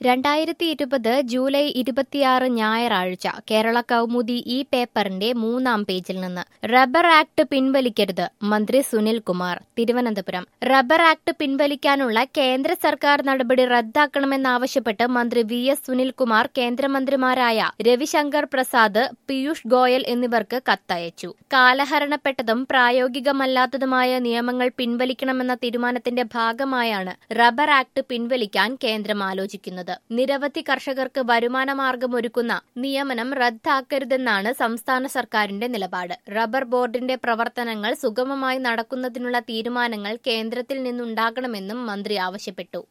രണ്ടായിരത്തി ഇരുപത് ജൂലൈ ഇരുപത്തിയാറ് ഞായറാഴ്ച കേരള കൗമുദി ഈ പേപ്പറിന്റെ മൂന്നാം പേജിൽ നിന്ന് റബ്ബർ ആക്ട് പിൻവലിക്കരുത് മന്ത്രി സുനിൽ കുമാർ തിരുവനന്തപുരം റബ്ബർ ആക്ട് പിൻവലിക്കാനുള്ള കേന്ദ്ര സർക്കാർ നടപടി റദ്ദാക്കണമെന്നാവശ്യപ്പെട്ട് മന്ത്രി വി എസ് സുനിൽകുമാർ കേന്ദ്രമന്ത്രിമാരായ രവിശങ്കർ പ്രസാദ് പീയൂഷ് ഗോയൽ എന്നിവർക്ക് കത്തയച്ചു കാലഹരണപ്പെട്ടതും പ്രായോഗികമല്ലാത്തതുമായ നിയമങ്ങൾ പിൻവലിക്കണമെന്ന തീരുമാനത്തിന്റെ ഭാഗമായാണ് റബ്ബർ ആക്ട് പിൻവലിക്കാൻ കേന്ദ്രം ആലോചിക്കുന്നത് നിരവധി കർഷകർക്ക് വരുമാന മാർഗമൊരുക്കുന്ന നിയമനം റദ്ദാക്കരുതെന്നാണ് സംസ്ഥാന സർക്കാരിന്റെ നിലപാട് റബ്ബർ ബോർഡിന്റെ പ്രവർത്തനങ്ങൾ സുഗമമായി നടക്കുന്നതിനുള്ള തീരുമാനങ്ങൾ കേന്ദ്രത്തിൽ നിന്നുണ്ടാകണമെന്നും മന്ത്രി ആവശ്യപ്പെട്ടു